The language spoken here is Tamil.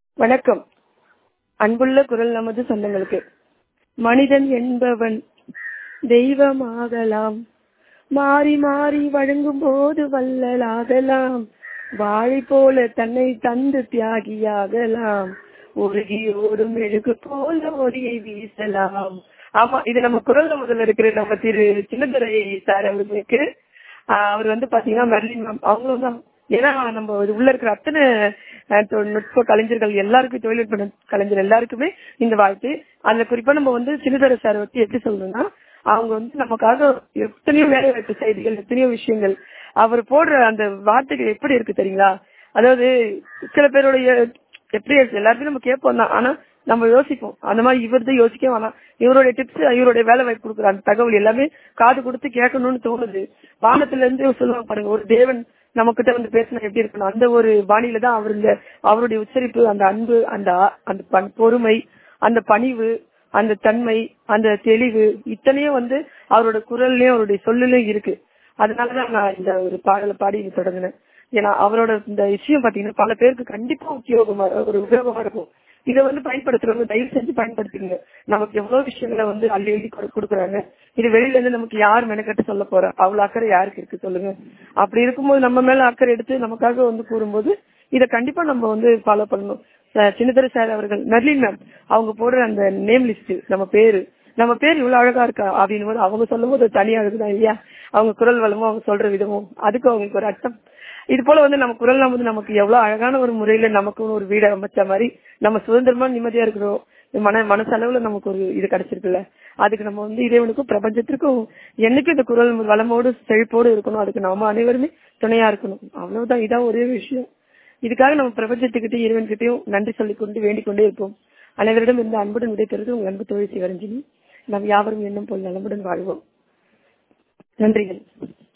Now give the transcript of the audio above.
வணக்கம் அன்புள்ள குரல் நமது சொந்தங்களுக்கு மனிதன் என்பவன் தெய்வமாகலாம் மாறி மாறி வழங்கும் போது வல்லலாகலாம் வாழை போல தன்னை தந்து தியாகியாகலாம் உருகி ஓடும் மெழுகு போல ஒளியை வீசலாம் ஆமா இது நம்ம குரல் முதல்ல இருக்கிற நம்ம திரு சின்னதுரை சார் அவர்களுக்கு ஆஹ் அவர் வந்து பாத்தீங்கன்னா மெர்லின் மேம் அவங்களும் தான் ஏன்னா நம்ம இது உள்ள இருக்கிற அத்தனை அஹ், தொழில்நுட்ப கலைஞர்கள் எல்லாருக்கும் தொழில்நுட்ப கலைஞர் எல்லாருக்குமே இந்த வாழ்த்து அதுல குறிப்பா நம்ம வந்து சின்னதுரை சார் பத்தி எப்படி சொல்லணும்னா அவங்க வந்து நமக்காக எத்தனையோ வேலை வாய்ப்பு செய்திகள் எத்தனையோ விஷயங்கள் அவர் போடுற அந்த வார்த்தைகள் எப்படி இருக்கு தெரியுங்களா அதாவது சில பேருடைய எப்படி இருக்கு எல்லாருமே நம்ம கேட்போம் தான் ஆனா நம்ம யோசிப்போம் அந்த மாதிரி இவர்தான் யோசிக்க வேணாம் இவருடைய டிப்ஸ் இவருடைய வேலை வாய்ப்பு கொடுக்குற அந்த தகவல் எல்லாமே காது கொடுத்து கேட்கணும்னு தோணுது வானத்துல இருந்து சொல்லுவாங்க பாருங்க ஒரு தேவன் நம்ம கிட்ட வந்து பேசினா எப்படி இருக்கணும் அந்த ஒரு பாணியில தான் அவர் இந்த அவருடைய உச்சரிப்பு அந்த அன்பு அந்த ஆ- அந்த பண்- பொறுமை அந்த பணிவு அந்த தன்மை அந்த தெளிவு இத்தனையும் வந்து அவரோட குரல்லயும் அவருடைய சொல்லுலயும் இருக்கு அதனாலதான் நான் இந்த ஒரு பாடலை பாடி தொடங்கினேன் ஏன்னா அவரோட இந்த விஷயம் பாத்தீங்கன்னா பல பேருக்கு கண்டிப்பா உத்தியோகமா ஒரு உபயோகமா இருக்கும் இதை வந்து பயன்படுத்துறவங்க தயவு செஞ்சு பயன்படுத்திங்க நமக்கு எவ்வளவு விஷயங்களை வந்து அள்ளி அள்ளி கொடு- கொடுக்குறாங்க இது வெளியில இருந்து நமக்கு யார் மெனக்கட்டு சொல்ல போறா அவ்வளவு அக்கறை யாருக்கு இருக்கு சொல்லுங்க அப்படி இருக்கும்போது நம்ம மேல அக்கறை எடுத்து நமக்காக வந்து கூறும்போது இதை கண்டிப்பா நம்ம வந்து ஃபாலோ பண்ணணும் அஹ் சின்னதர சார் அவர்கள் மெர்லின் மேம் அவங்க போடுற அந்த நேம் லிஸ்ட் நம்ம பேரு நம்ம பேர் இவ்வளவு அழகா இருக்கா அப்படின்னு போது அவங்க சொல்லும் போது தனி அழகுதான் இல்லையா அவங்க குரல் வளமும் அவங்க சொல்ற விதமும் அதுக்கு அவங்களுக்கு ஒரு அர்த்தம் இது போல வந்து நம்ம குரல் வந்து நமக்கு எவ்வளவு அழகான ஒரு முறையில நமக்கு ஒரு வீடு அமைச்ச மாதிரி நம்ம சுதந்திரமா நிம்மதியா இருக்கிறோம் மன மனசளவுல நமக்கு ஒரு இது கிடைச்சிருக்குல்ல அதுக்கு நம்ம வந்து இறைவனுக்கும் பிரபஞ்சத்திற்கும் என்னைக்கும் இந்த குரல் வளமோடு செழிப்போடு இருக்கணும் அதுக்கு நாம அனைவருமே துணையா இருக்கணும் அவ்வளவுதான் இதான் ஒரே விஷயம் இதுக்காக நம்ம பிரபஞ்சத்துக்கிட்டையும் இறைவன்கிட்டயும் நன்றி சொல்லிக் கொண்டு வேண்டிக் கொண்டே இருப்போம் அனைவரிடம் இந்த அன்புடன் விடைபெறுவது உங்கள் அன்பு தொழில் சிவரஞ்சினி நாம் யாவரும் எண்ணம் போல் நலமுடன் வாழ்வோம் நன்றிகள்